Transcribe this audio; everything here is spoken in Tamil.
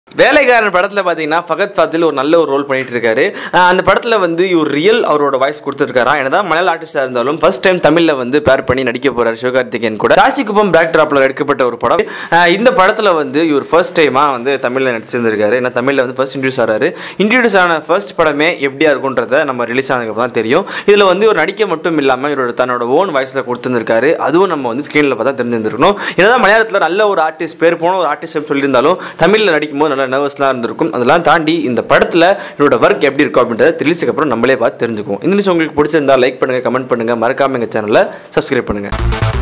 வேலைக்காரன் படத்தில் பார்த்தீங்கன்னா ஃபகத் ஃபாதில் ஒரு நல்ல ஒரு ரோல் பண்ணிட்டு இருக்காரு அஹ் அந்த படத்தில் வந்து இவர் ரியல் அவரோட வாய்ஸ் கொடுத்துருக்காரா என்னதான் மலையாள ஆர்டிஸ்டாக இருந்தாலும் ஃபர்ஸ்ட் டைம் தமிழில் வந்து பேர் பண்ணி நடிக்க போறார் சிவகார்த்திகேயன் கூட காசிக்குப்பம் பேக் ட்ராப்பில் எடுக்கப்பட்ட ஒரு படம் அஹ் இந்த படத்தில் வந்து இவர் ஃபர்ஸ்ட் டைமாக வந்து தமிழில் நடிச்சிருந்திருக்காரு ஏன்னா தமிழில் வந்து ஃபர்ஸ்ட் இன்ட்ரடியூஸ் ஆறாரு இன்ட்ரடியூஸ் ஆன ஃபர்ஸ்ட் படமே எப்படியா இருக்குன்றத நம்ம ரிலீஸ் ஆனதுக்கு தான் தெரியும் இதில் வந்து இவர் நடிக்க மட்டும் இல்லாமல் இவரோட தன்னோட ஓன் வாய்ஸில் கொடுத்துருக்காரு அதுவும் நம்ம வந்து ஸ்க்ரீனில் பார்த்தா தெரிஞ்சிருந்திருக்கணும் என்னதான் மலையாளத்தில் நல்ல ஒரு ஆர்டிஸ்ட் பேர் போன ஒரு ஆர்டிஸ்ட் சொல்லியிருந்தாலும் தமிழில் நடிக்கும்போது நல்ல நர்வஸ்லாம் இருந்திருக்கும் அதெல்லாம் தாண்டி இந்த படத்தில் இவரோட ஒர்க் எப்படி இருக்கும் அப்படின்றத ரிலீஸுக்கு அப்புறம் நம்மளே பார்த்து தெரிஞ்சுக்குவோம் இந்த நியூஸ் உங்களுக்கு பிடிச்சிருந்தா லைக் பண்ணுங்கள் கமெண்ட் பண்ணுங்கள் மறக்காம எங்கள் சேனலை சப்ஸ்கிரைப் பண்ணுங்கள்